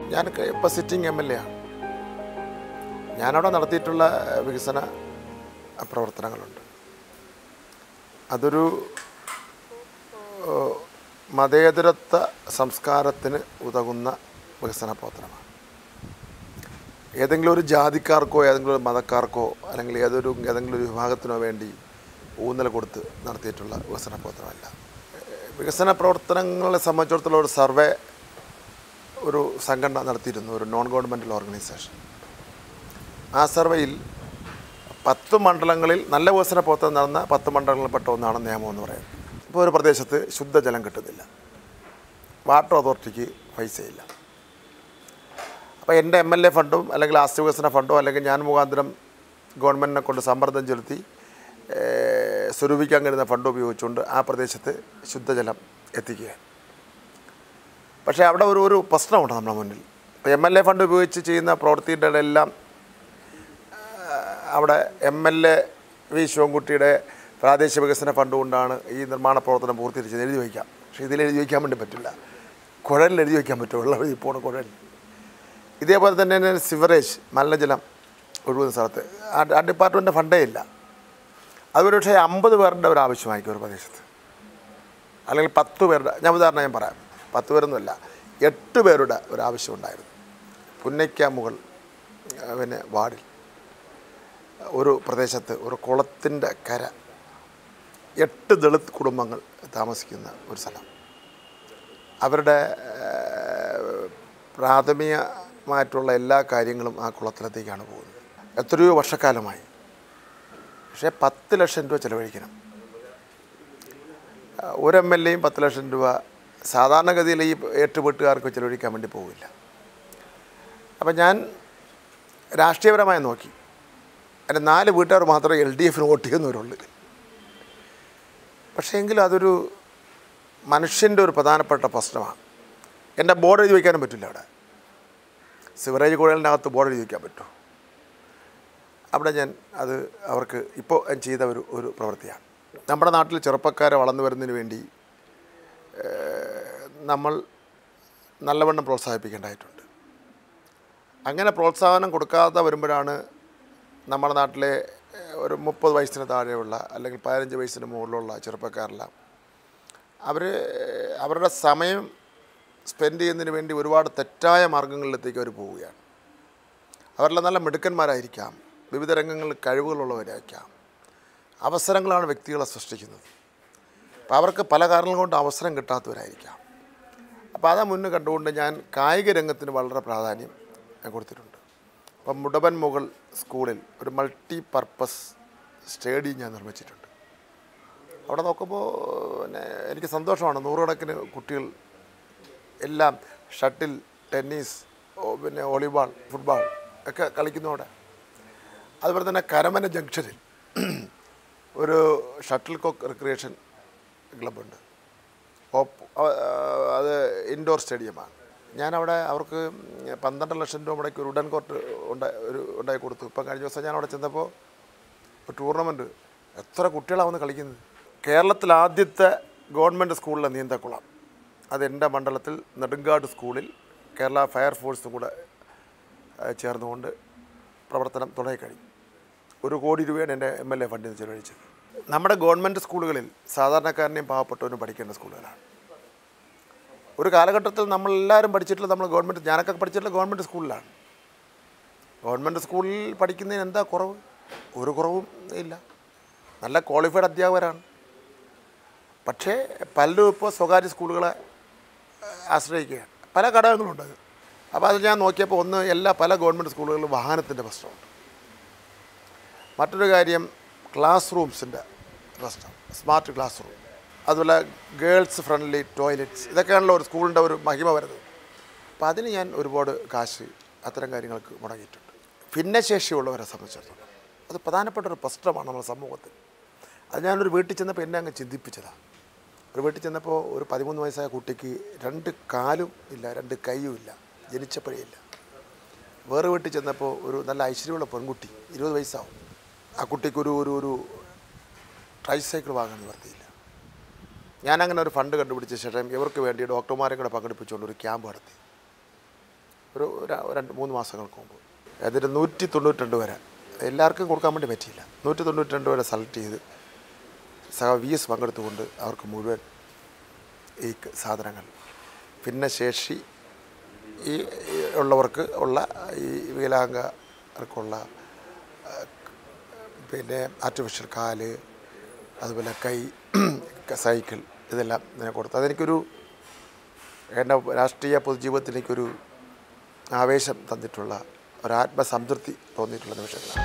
ഞാൻ ഇപ്പോൾ sitting M L A ആണ് ഞാനവിടെ നടത്തിയിട്ടുള്ള വികസന പ്രവർത്തനങ്ങളുണ്ട് അതൊരു ഏഹ്, മതേതരത്വ സംസ്കാരത്തിന് ഉതകുന്ന വികസന പ്രവർത്തനമാണ് ഏതെങ്കിലും ഒരു ജാതിക്കാർക്കോ ഏതെങ്കിലും ഒരു മതക്കാർക്കോ അല്ലെങ്കിൽ ഏതൊരു ഏതെങ്കിലും ഒരു വിഭാഗത്തിനോ വേണ്ടി ഊന്നൽ കൊടുത്ത് നടത്തിയിട്ടുള്ള വികസന പ്രവർത്തനമല്ല ഏഹ്, വികസന പ്രവർത്തനങ്ങളെ സംബന്ധിച്ചിടത്തോളം ഒരു സർവേ ഒരു സംഘടന നടത്തിയിരുന്നു ഒരു നോൺ ഗവൺമെൻറ്റൽ ഓർഗനൈസേഷൻ ആ സർവേയിൽ പത്ത് മണ്ഡലങ്ങളിൽ നല്ല വികസന പ്രവർത്തനം നടന്ന പത്ത് മണ്ഡലങ്ങളിൽപ്പെട്ട ഒന്നാണ് നിയമം എന്ന് പറയുന്നത് ഇപ്പോൾ ഒരു പ്രദേശത്ത് ശുദ്ധജലം കിട്ടുന്നില്ല വാട്ടർ അതോറിറ്റിക്ക് പൈസയില്ല അപ്പോൾ എൻ്റെ എം എൽ എ ഫണ്ടും അല്ലെങ്കിൽ ആസ്തി വികസന ഫണ്ടോ അല്ലെങ്കിൽ ഞാൻ മുഖാന്തരം ഗവൺമെൻറ്റിനെ കൊണ്ട് സമ്മർദ്ദം ചെലുത്തി ഏഹ്, സ്വരൂപിക്കാൻ കഴിയുന്ന ഫണ്ട് ഉപയോഗിച്ചുകൊണ്ട് ആ പ്രദേശത്ത് ശുദ്ധജലം എത്തിക്കുകയാണ് പക്ഷേ അവിടെ ഒരു ഒരു പ്രശ്നമുണ്ട് നമ്മുടെ മുന്നിൽ ഇപ്പോൾ എം എൽ എ ഫണ്ട് ഉപയോഗിച്ച് ചെയ്യുന്ന പ്രവൃത്തിയുടെ എല്ലാം അവിടെ എം എൽ എ വി ശിവൻകുട്ടിയുടെ പ്രാദേശിക വികസന ഫണ്ട് കൊണ്ടാണ് ഈ നിർമ്മാണ പ്രവർത്തനം പൂർത്തീകരിച്ചത് എഴുതി വയ്ക്കാം പക്ഷേ ഇതിൽ എഴുതി വയ്ക്കാൻ വേണ്ടി പറ്റില്ല കുഴലിൽ എഴുതി വയ്ക്കാൻ പറ്റും വെള്ളം എഴുതി പോണ കുഴൽ ഇതേപോലെ തന്നെ സിവറേജ് മലിനജലം ഒഴുകുന്ന സ്ഥലത്ത് ആ ആ ഡിപ്പാർട്ട്മെൻറ്റ് ഫണ്ടേ ഇല്ല അതൊരു പക്ഷേ അമ്പത് പേരുടെ ഒരു ആവശ്യമായിരിക്കും ഒരു പ്രദേശത്ത് അല്ലെങ്കിൽ പത്ത് പേരുടെ ഞാൻ ഉദാഹരണം ഞാൻ പറയാം പത്ത് പേരൊന്നുമല്ല എട്ട് പേരുടെ ഒരു ആവശ്യമുണ്ടായിരുന്നു പുന്നയ്ക്കാമുകൾ ആ, പിന്നെ വാർഡിൽ ഒരു പ്രദേശത്ത് ഒരു കുളത്തിൻ്റെ കര എട്ട് ദളിത് കുടുംബങ്ങൾ താമസിക്കുന്ന ഒരു സ്ഥലം അവരുടെ ഏഹ്, പ്രാഥമികമായിട്ടുള്ള എല്ലാ കാര്യങ്ങളും ആ കുളത്തിലത്തേക്കാണ് പോകുന്നത് എത്രയോ വർഷക്കാലമായി പക്ഷേ പത്ത് ലക്ഷം രൂപ ചിലവഴിക്കണം ഏഹ്, ഒരു എം എൽ എയും പത്ത് ലക്ഷം രൂപ സാധാരണഗതിയിൽ ഈ എട്ട് വീട്ടുകാർക്ക് ചിലവഴിക്കാൻ വേണ്ടി പോവില്ല അപ്പം ഞാൻ രാഷ്ട്രീയപരമായി നോക്കി എൻ്റെ നാല് വീട്ടുകാർ മാത്രമേ എൽ ഡി എഫിന് വോട്ട് ചെയ്യുന്നവരുള്ളൂ പക്ഷേ എങ്കിലും അതൊരു മനുഷ്യൻ്റെ ഒരു പ്രധാനപ്പെട്ട പ്രശ്നമാണ് എൻ്റെ ബോർഡ് എഴുതി വയ്ക്കാനും പറ്റില്ല അവിടെ സിവറേജ് കുഴലിനകത്ത് ബോർഡ് എഴുതി വയ്ക്കാൻ പറ്റുമോ അവിടെ ഞാൻ അത് അവർക്ക് ഇപ്പോൾ ഞാൻ ചെയ്ത ഒരു ഒരു പ്രവൃത്തിയാണ് നമ്മുടെ നാട്ടിൽ ചെറുപ്പക്കാരെ വളർന്നു വരുന്നതിന് വേണ്ടി ഏഹ്, നമ്മൾ നല്ലവണ്ണം പ്രോത്സാഹിപ്പിക്കേണ്ടതായിട്ടുണ്ട് അങ്ങനെ പ്രോത്സാഹനം കൊടുക്കാതെ വരുമ്പോഴാണ് നമ്മുടെ നാട്ടിലെ ഏഹ്, ഒരു മുപ്പത് വയസ്സിന് താഴെയുള്ള അല്ലെങ്കിൽ പതിനഞ്ച് വയസ്സിന് മുകളിലുള്ള ചെറുപ്പക്കാരെല്ലാം അവർ അവരുടെ സമയം സ്പെൻഡ് ചെയ്യുന്നതിന് വേണ്ടി ഒരുപാട് തെറ്റായ മാർഗങ്ങളിലെത്തേക്ക് അവർ പോവുകയാണ് അവരെല്ലാം നല്ല മിടുക്കന്മാരായിരിക്കാം വിവിധ രംഗങ്ങളിൽ കഴിവുകളുള്ളവരായിരിക്കാം അവസരങ്ങളാണ് വ്യക്തികളെ സൃഷ്ടിക്കുന്നത് അപ്പോൾ അവർക്ക് പല കാരണങ്ങൾ കൊണ്ട് അവസരം കിട്ടാത്തവരായിരിക്കാം അപ്പോൾ അതാ മുന്നേ കണ്ടുകൊണ്ട് ഞാൻ കായിക രംഗത്തിന് വളരെ പ്രാധാന്യം ഞാൻ കൊടുത്തിട്ടുണ്ട് അപ്പം മുടവൻ മുകൾ സ്കൂളിൽ ഒരു മൾട്ടി പർപ്പസ് സ്റ്റേഡിയം ഞാൻ നിർമ്മിച്ചിട്ടുണ്ട് അവിടെ നോക്കുമ്പോൾ പിന്നെ എനിക്ക് സന്തോഷമാണ് നൂറുകണക്കിന് കുട്ടികൾ എല്ലാം ഷട്ടിൽ ടെന്നീസ് ഓ, പിന്നെ വോളിബോൾ ഫുട്ബോൾ ഒക്കെ കളിക്കുന്നവിടെ അതുപോലെ തന്നെ കരമന ജംഗ്ഷനിൽ ഒരു ഷട്ടിൽ കോക്ക് റിക്രിയേഷൻ ക്ലബ്ബുണ്ട് ഓപ്പ് അ- അത് ഇൻഡോർ സ്റ്റേഡിയമാണ് ഞാനവിടെ അവർക്ക് പന്ത്രണ്ട് ലക്ഷം രൂപ മുടക്കി ഒരു ഉഡൻ കോർട്ട് ഉണ്ടായി ഒരു ഉണ്ടാക്കി കൊടുത്തു ഇപ്പം കഴിഞ്ഞ ദിവസം ഞാൻ അവിടെ ചെന്നപ്പോൾ ഒരു ടൂർണമെൻറ്റ് എത്ര കുട്ടികളാണ് വന്ന് കളിക്കുന്നത് കേരളത്തിൽ ആദ്യത്തെ ഗവൺമെൻറ് സ്കൂളിലെ നീന്തക്കുളം അത് എൻ്റെ മണ്ഡലത്തിൽ നെടുങ്കാട് സ്കൂളിൽ കേരള ഫയർഫോഴ്സും കൂടെ ഏഹ്, ചേർന്നുകൊണ്ട് പ്രവർത്തനം തുടങ്ങിക്കഴിഞ്ഞു ഒരു കോടി രൂപയാണ് എൻ്റെ എം എൽ എ ഫണ്ടിൽ നിന്ന് ചെലവഴിച്ചത് നമ്മുടെ ഗവൺമെൻറ് സ്കൂളുകളിൽ സാധാരണക്കാരനെയും പാവപ്പെട്ടവനും പഠിക്കേണ്ട സ്കൂളുകളാണ് ഒരു കാലഘട്ടത്തിൽ നമ്മളെല്ലാവരും പഠിച്ചിട്ടുള്ള നമ്മൾ ഗവൺമെൻറ് ഞാനൊക്കെ പഠിച്ചിട്ടുള്ള ഗവൺമെൻറ് സ്കൂളിലാണ് ഗവൺമെൻറ് സ്കൂളിൽ പഠിക്കുന്നതിന് എന്താ കുറവ് ഒരു കുറവും ഇല്ല നല്ല ക്വാളിഫൈഡ് അധ്യാപകരാണ് പക്ഷേ പലരും ഇപ്പോൾ സ്വകാര്യ സ്കൂളുകളെ ഏഹ്, ആശ്രയിക്കുകയാണ് പല ഘടകങ്ങളുണ്ട് അത് അപ്പോൾ അത് ഞാൻ നോക്കിയപ്പോൾ ഒന്ന് എല്ലാ പല ഗവൺമെൻറ് സ്കൂളുകളിലും വാഹനത്തിൻ്റെ പ്രശ്നമുണ്ട് മറ്റൊരു കാര്യം ക്ലാസ് റൂംസിൻ്റെ പ്രശ്നം സ്മാർട്ട് ക്ലാസ് റൂം അതുപോലെ ഗേൾസ് ഫ്രണ്ട്ലി ടോയ്ലറ്റ്സ് ഇതൊക്കെയാണല്ലോ ഒരു സ്കൂളിൻ്റെ ഒരു മഹിമ വരുന്നത് അപ്പോൾ അതിന് ഞാൻ ഒരുപാട് കാശ് അത്തരം കാര്യങ്ങൾക്ക് മുടങ്ങിയിട്ടുണ്ട് ഭിന്നശേഷിയുള്ളവരെ സംബന്ധിച്ചിടത്തോളം അത് പ്രധാനപ്പെട്ട ഒരു പ്രശ്നമാണ് നമ്മുടെ സമൂഹത്തിൽ അത് ഞാനൊരു വീട്ടിൽ ചെന്നപ്പോൾ എന്നെ അങ്ങ് ചിന്തിപ്പിച്ചതാണ് ഒരു വീട്ടിൽ ചെന്നപ്പോൾ ഒരു പതിമൂന്ന് വയസ്സായ കുട്ടിക്ക് രണ്ട് കാലും ഇല്ല രണ്ട് കൈയും ഇല്ല ജനിച്ചപ്പോഴേ ഇല്ല വേറെ വീട്ടിൽ ചെന്നപ്പോൾ ഒരു നല്ല ഐശ്വര്യമുള്ള പെൺകുട്ടി ഇരുപത് വയസ്സാവും ആ കുട്ടിക്ക് ഒരു ഒരു ഒരു ട്രൈസൈക്കിൾ വാങ്ങാൻ നിവർത്തിയില്ല ഞാനങ്ങനെ ഒരു ഫണ്ട് കണ്ടുപിടിച്ച ശേഷം ഇവർക്ക് വേണ്ടി ഡോക്ടർമാരെ കൂടെ പങ്കെടുപ്പിച്ചുകൊണ്ട് ഒരു ക്യാമ്പ് നടത്തി ഒരു ര- രണ്ട് മൂന്ന് മാസങ്ങൾക്ക് മുമ്പ് അതിൽ നൂറ്റി തൊണ്ണൂറ്റി രണ്ട് വരെ എല്ലാവർക്കും കൊടുക്കാൻ വേണ്ടി പറ്റിയില്ല നൂറ്റി തൊണ്ണൂറ്റി രണ്ട് വരെ സെലക്ട് ചെയ്ത് സഹ വി എസ് പങ്കെടുത്തുകൊണ്ട് അവർക്ക് മുഴുവൻ ഈ ക- സാധനങ്ങൾ ഭിന്നശേഷി ഈ ഈ ഉള്ളവർക്ക് ഉള്ള ഈ വികലാംഗർക്കുള്ള ആ, പിന്നെ ആർട്ടിഫിഷ്യൽ കാല് അതുപോലെ കൈ സൈക്കിൾ ഇതെല്ലാം ഇതിനെ കൊടുത്തു അതെനിക്കൊരു എൻ്റെ രാഷ്ട്രീയ പൊതുജീവിതത്തിൽ എനിക്കൊരു ആവേശം തന്നിട്ടുള്ള ഒരു ആത്മസംതൃപ്തി തോന്നിയിട്ടുള്ള നിമിഷങ്ങളാണ്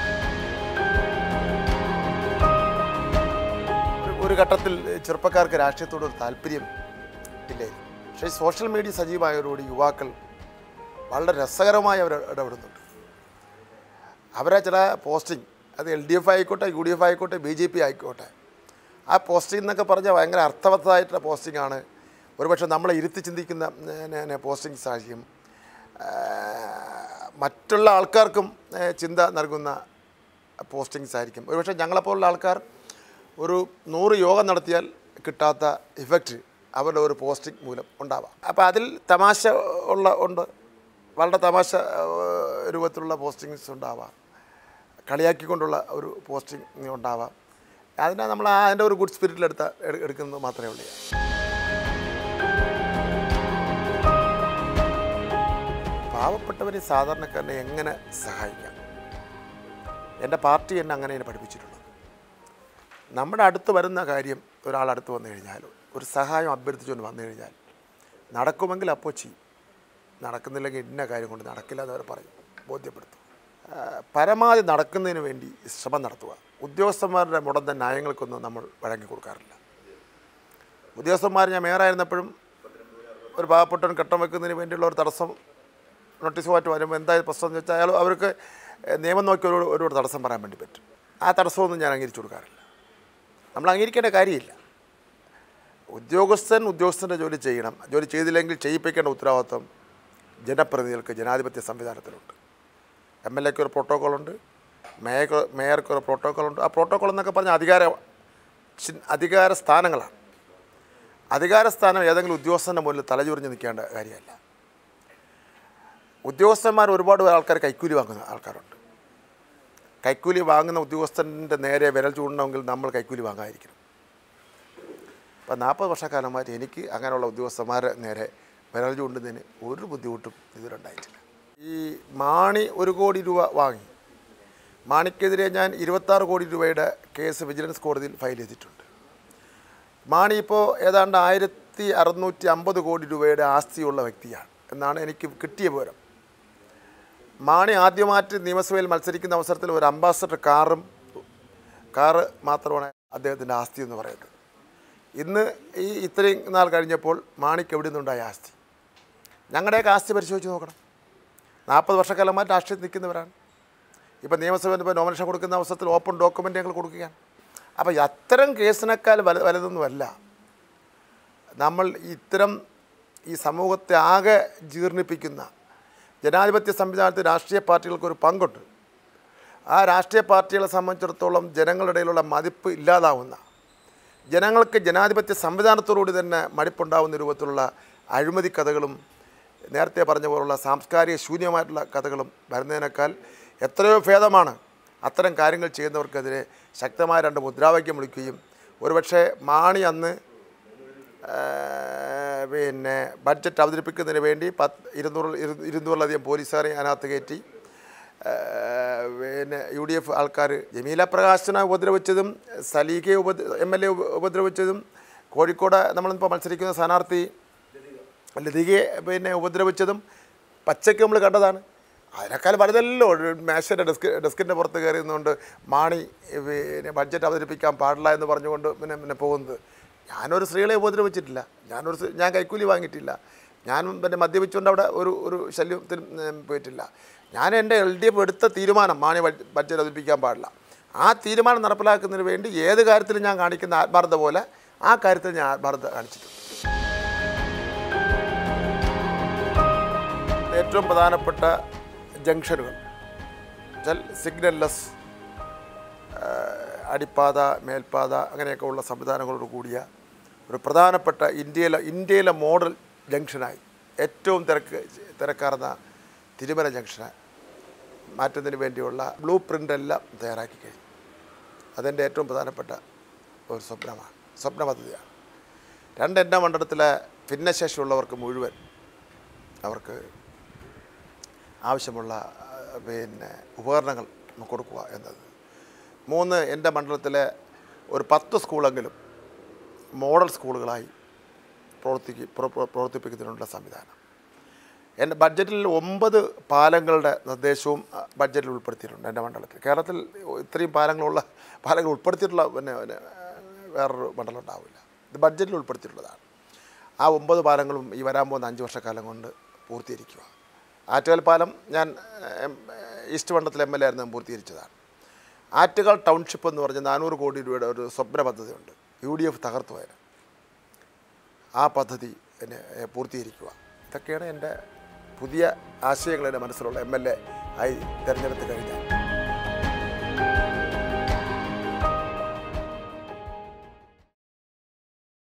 ഒരു- ഒരു ഘട്ടത്തിൽ ചെറുപ്പക്കാർക്ക് രാഷ്ട്രീയത്തോട് ഒരു താല്പര്യം ഇല്ലേ പക്ഷേ ഈ സോഷ്യൽ മീഡിയ സജീവമായതോടുകൂടി യുവാക്കൾ വളരെ രസകരമായി അവർ ഇടപെടുന്നുണ്ട് അവരെ ചില പോസ്റ്റിംഗ് അത് എൽ ഡി എഫ് ആയിക്കോട്ടെ യു ഡി എഫ് ആയിക്കോട്ടെ ബി ജെ പി ആയിക്കോട്ടെ ആ പോസ്റ്റിംഗ് എന്നൊക്കെ പറഞ്ഞാൽ ഭയങ്കര അർത്ഥവത്തായിട്ടുള്ള പോസ്റ്റിംഗ് ആണ് ഒരുപക്ഷെ നമ്മളെ ഇരുത്തി ചിന്തിക്കുന്ന പോസ്റ്റിങ്സ് ആയിരിക്കും ആ, മറ്റുള്ള ആൾക്കാർക്കും ഏ, ചിന്ത നൽകുന്ന പോസ്റ്റിങ്സ് ആയിരിക്കും ഒരുപക്ഷെ ഞങ്ങളെപ്പോലുള്ള ആൾക്കാർ ഒരു നൂറ് യോഗം നടത്തിയാൽ കിട്ടാത്ത ഇഫക്റ്റ് അവരുടെ ഒരു പോസ്റ്റിംഗ് മൂലം ഉണ്ടാവാം അപ്പോൾ അതിൽ തമാശ ഉള്ള ഉണ്ട് വളരെ തമാശ ഏഹ്, രൂപത്തിലുള്ള പോസ്റ്റിങ്സ് ഉണ്ടാവാം കളിയാക്കിക്കൊണ്ടുള്ള ഒരു പോസ്റ്റിംഗ് ഉണ്ടാവാം അതിനെ നമ്മൾ ആ അതിൻ്റെ ഒരു ഗുഡ് സ്പിരിറ്റിലെടുത്ത എടു- എടുക്കുന്നത് മാത്രമേ ഉള്ളൂ പാവപ്പെട്ടവരെ സാധാരണക്കാരനെ എങ്ങനെ സഹായിക്കാം എൻ്റെ പാർട്ടി എന്നെ അങ്ങനെയാണ് പഠിപ്പിച്ചിട്ടുള്ളത് നമ്മുടെ അടുത്ത് വരുന്ന കാര്യം ഒരാൾ അടുത്ത് വന്നു കഴിഞ്ഞാൽ ഒരു സഹായം അഭ്യർത്ഥിച്ചുകൊണ്ട് വന്നു കഴിഞ്ഞാൽ നടക്കുമെങ്കിൽ അപ്പോൾ ചെയ്യും നടക്കുന്നില്ലെങ്കിൽ ഇന്ന കാര്യം കൊണ്ട് നടക്കില്ല എന്ന് അവർ പറയും ബോധ്യപ്പെടുത്തും ആ, പരമാവധി നടക്കുന്നതിന് വേണ്ടി ശ്രമം നടത്തുക ഉദ്യോഗസ്ഥന്മാരുടെ മുടന്ത ന്യായങ്ങൾക്കൊന്നും നമ്മൾ വഴങ്ങി കൊടുക്കാറില്ല ഉദ്യോഗസ്ഥന്മാർ ഞാൻ മേയറായിരുന്നപ്പോഴും ഒരു പാവപ്പെട്ടവൻ കെട്ടം വെക്കുന്നതിന് വേണ്ടിയുള്ള ഒരു തടസ്സം നോട്ടീസുമായിട്ട് വരുമ്പോൾ എന്തായാലും പ്രശ്നം എന്ന് വെച്ചാൽ അയാൾ അവർക്ക് നിയമം നോക്കി ഒരു ഒരു തടസ്സം പറയാൻ വേണ്ടി പറ്റും ആ തടസ്സമൊന്നും ഞാൻ അംഗീകരിച്ചു കൊടുക്കാറില്ല നമ്മൾ അംഗീകരിക്കേണ്ട കാര്യമില്ല ഉദ്യോഗസ്ഥൻ ഉദ്യോഗസ്ഥൻ്റെ ജോലി ചെയ്യണം ജോലി ചെയ്തില്ലെങ്കിൽ ചെയ്യിപ്പിക്കേണ്ട ഉത്തരവാദിത്വം ജനപ്രതിനിധികൾക്ക് ജനാധിപത്യ സംവിധാനത്തിലുണ്ട് എം എൽ എക്ക് ഒരു പ്രോട്ടോക്കോളുണ്ട് മേയർക്ക് മേയർക്ക് ഒരു പ്രോട്ടോക്കോളുണ്ട് ആ പ്രോട്ടോക്കോൾ എന്നൊക്കെ പറഞ്ഞാൽ അധികാര ചിൻ- അധികാര സ്ഥാനങ്ങളാണ് അധികാര സ്ഥാനം ഏതെങ്കിലും ഉദ്യോഗസ്ഥൻ്റെ മുന്നിൽ തലചുറിഞ്ഞ് നിൽക്കേണ്ട കാര്യമല്ല ഉദ്യോഗസ്ഥന്മാർ ഒരുപാട് ആൾക്കാർ കൈക്കൂലി വാങ്ങുന്ന ആൾക്കാരുണ്ട് കൈക്കൂലി വാങ്ങുന്ന ഉദ്യോഗസ്ഥൻ്റെ നേരെ വിരൽ ചൂടണമെങ്കിൽ നമ്മൾ കൈക്കൂലി വാങ്ങാതിരിക്കണം അപ്പം നാൽപ്പത് വർഷക്കാലമായിട്ട് എനിക്ക് അങ്ങനെയുള്ള ഉദ്യോഗസ്ഥന്മാരെ നേരെ വിരൽ ചൂണ്ടുന്നതിന് ഒരു ബുദ്ധിമുട്ടും ഇതുവരെ ഉണ്ടായിട്ടില്ല ഈ മാണി ഒരു കോടി രൂപ വാങ്ങി മാണിക്കെതിരെ ഞാൻ ഇരുപത്താറ് കോടി രൂപയുടെ കേസ് വിജിലൻസ് കോടതിയിൽ ഫയൽ ചെയ്തിട്ടുണ്ട് മാണി ഇപ്പോൾ ഏതാണ്ട് ആയിരത്തി അറുന്നൂറ്റി അമ്പത് കോടി രൂപയുടെ ആസ്തിയുള്ള വ്യക്തിയാണ് എന്നാണ് എനിക്ക് കിട്ടിയ വിവരം മാണി ആദ്യമായിട്ട് നിയമസഭയിൽ മത്സരിക്കുന്ന അവസരത്തിൽ ഒരു അംബാസഡർ കാറും കാറ് മാത്രമാണ് അദ്ദേഹത്തിൻ്റെ ആസ്തി എന്ന് പറയുന്നത് ഇന്ന് ഈ ഇത്രയും നാൾ കഴിഞ്ഞപ്പോൾ മാണിക്ക് എവിടെ നിന്നുണ്ടായ ആസ്തി ഞങ്ങളുടെയൊക്കെ ആസ്തി പരിശോധിച്ച് നോക്കണം നാൽപ്പത് വർഷക്കാലമായിട്ട് രാഷ്ട്രീയത്തിൽ നിൽക്കുന്നവരാണ് ഇപ്പം നിയമസഭയിൽ ഇപ്പോൾ നോമിനേഷൻ കൊടുക്കുന്ന അവസരത്തിൽ ഓപ്പൺ ഡോക്യുമെൻ്റ് ഞങ്ങൾ കൊടുക്കുകയാണ് അപ്പോൾ അത്തരം കേസിനേക്കാൾ വല വലുതൊന്നുമല്ല നമ്മൾ ഇത്തരം ഈ സമൂഹത്തെ ആകെ ജീർണിപ്പിക്കുന്ന ജനാധിപത്യ സംവിധാനത്തിൽ രാഷ്ട്രീയ പാർട്ടികൾക്ക് ഒരു പങ്കുണ്ട് ആ രാഷ്ട്രീയ പാർട്ടികളെ സംബന്ധിച്ചിടത്തോളം ജനങ്ങളുടെ ഇടയിലുള്ള മതിപ്പ് ഇല്ലാതാവുന്ന ജനങ്ങൾക്ക് ജനാധിപത്യ സംവിധാനത്തോടുകൂടി തന്നെ മടിപ്പുണ്ടാവുന്ന രൂപത്തിലുള്ള അഴിമതി കഥകളും നേരത്തെ പറഞ്ഞ പോലുള്ള സാംസ്കാരിക ശൂന്യമായിട്ടുള്ള കഥകളും വരുന്നതിനേക്കാൾ എത്രയോ ഭേദമാണ് അത്തരം കാര്യങ്ങൾ ചെയ്യുന്നവർക്കെതിരെ ശക്തമായ രണ്ട് മുദ്രാവാക്യം വിളിക്കുകയും ഒരുപക്ഷെ മാണി അന്ന് ആ, പിന്നെ ബഡ്ജറ്റ് അവതരിപ്പിക്കുന്നതിന് വേണ്ടി പത്ത് ഇരുന്നൂറ് ഇരു- ഇരുന്നൂറിലധികം പോലീസുകാരെ അതിനകത്ത് കയറ്റി ആ, പിന്നെ യു ഡി എഫ് ആൾക്കാർ ജമീല പ്രകാശനെ ഉപദ്രവിച്ചതും സലീഖയെ ഉപദ്ര എം എൽ എ ഉപദ്രവിച്ചതും കോഴിക്കോട് നമ്മളിപ്പോൾ മത്സരിക്കുന്ന സ്ഥാനാർത്ഥി ലതികയെ പിന്നെ ഉപദ്രവിച്ചതും പച്ചയ്ക്ക് നമ്മൾ കണ്ടതാണ് അതിനേക്കാൾ വലുതല്ലോ ഒരു മേശയുടെ ഡെസ്ക് ഡെസ്കിൻ്റെ പുറത്ത് കയറി നിന്നുകൊണ്ട് മാണി പിന്നെ ബഡ്ജറ്റ് അവതരിപ്പിക്കാൻ പാടില്ല എന്ന് പറഞ്ഞുകൊണ്ട് പിന്നെ പിന്നെ പോകുന്നത് ഞാനൊരു സ്ത്രീകളെ ഉപദ്രവിച്ചിട്ടില്ല ഞാനൊരു സ്ത്രീ- ഞാൻ കൈക്കൂലി വാങ്ങിയിട്ടില്ല ഞാൻ പിന്നെ മദ്യപിച്ചുകൊണ്ട് അവിടെ ഒരു ഒരു ശല്യത്തിന് ഉം, പോയിട്ടില്ല ഞാൻ എൻ്റെ എൽ ഡി എഫ് എടുത്ത തീരുമാനം മാണി ബഡ്ജ- ബഡ്ജറ്റ് അവതരിപ്പിക്കാൻ പാടില്ല ആ തീരുമാനം നടപ്പിലാക്കുന്നതിന് വേണ്ടി ഏത് കാര്യത്തിലും ഞാൻ കാണിക്കുന്ന ആത്മാർത്ഥത പോലെ ആ കാര്യത്തിൽ ഞാൻ ആത്മാർത്ഥത കാണിച്ചിട്ടുണ്ട് ഏറ്റവും പ്രധാനപ്പെട്ട ജംഗ്ഷനുകൾ വെച്ചാൽ സിഗ്നൽലെസ് അടിപ്പാത മേൽപ്പാത അങ്ങനെയൊക്കെ ഉള്ള സംവിധാനങ്ങളോട് കൂടിയ ഒരു പ്രധാനപ്പെട്ട ഇന്ത്യയിലെ ഇന്ത്യയിലെ മോഡൽ ജംഗ്ഷനായി ഏറ്റവും തിരക്ക് തിരക്കാർന്ന തിരുമല ജംഗ്ഷന് മാറ്റുന്നതിന് വേണ്ടിയുള്ള ബ്ലൂ പ്രിൻ്റ് എല്ലാം തയ്യാറാക്കി കഴിഞ്ഞു അതെൻ്റെ ഏറ്റവും പ്രധാനപ്പെട്ട ഒരു സ്വപ്നമാണ് സ്വപ്ന പദ്ധതിയാണ് രണ്ട് എൻ്റെ മണ്ഡലത്തിലെ ഭിന്നശേഷിയുള്ളവർക്ക് മുഴുവൻ അവർക്ക് ആവശ്യമുള്ള ആ, പിന്നെ ഉപകരണങ്ങൾ കൊടുക്കുക എന്നത് മൂന്ന് എൻ്റെ മണ്ഡലത്തിലെ ഒരു പത്ത് സ്കൂളെങ്കിലും മോഡൽ സ്കൂളുകളായി പ്രവർത്തിക്ക് പ്ര- പ്ര- പ്രവർത്തിപ്പിക്കുന്നതിനുള്ള സംവിധാനം എൻ്റെ ബഡ്ജറ്റിൽ ഒമ്പത് പാലങ്ങളുടെ നിർദ്ദേശവും അ, ബഡ്ജറ്റിൽ ഉൾപ്പെടുത്തിയിട്ടുണ്ട് എൻ്റെ മണ്ഡലത്തിൽ കേരളത്തിൽ ഇത്രയും പാലങ്ങളുള്ള പാലങ്ങൾ ഉൾപ്പെടുത്തിയിട്ടുള്ള പിന്നെ പിന്നെ വേറൊരു മണ്ഡലം ഉണ്ടാവില്ല ഇത് ബഡ്ജറ്റിൽ ഉൾപ്പെടുത്തിയിട്ടുള്ളതാണ് ആ ഒമ്പത് പാലങ്ങളും ഈ വരാൻ പോകുന്ന അഞ്ച് വർഷക്കാലം കൊണ്ട് പൂർത്തീകരിക്കുക ആറ്റുകാൽ പാലം ഞാൻ എം, ഈസ്റ്റ് മണ്ഡലത്തിൽ എം എൽ എ ആയിരുന്നു ഞാൻ പൂർത്തീകരിച്ചതാണ് ആറ്റുകാൽ ടൗൺഷിപ്പ് എന്ന് പറഞ്ഞ നാനൂറ് കോടി രൂപയുടെ ഒരു സ്വപ്ന പദ്ധതിയുണ്ട് യു ഡി എഫ് തകർത്തു പോയത് ആ പദ്ധതി എന്നെ എ, പൂർത്തീകരിക്കുക ഇതൊക്കെയാണ് എൻ്റെ പുതിയ ആശയങ്ങൾ എൻ്റെ മനസ്സിലുള്ള എം എൽ എ ആയി തിരഞ്ഞെടുത്ത് കഴിഞ്ഞാൽ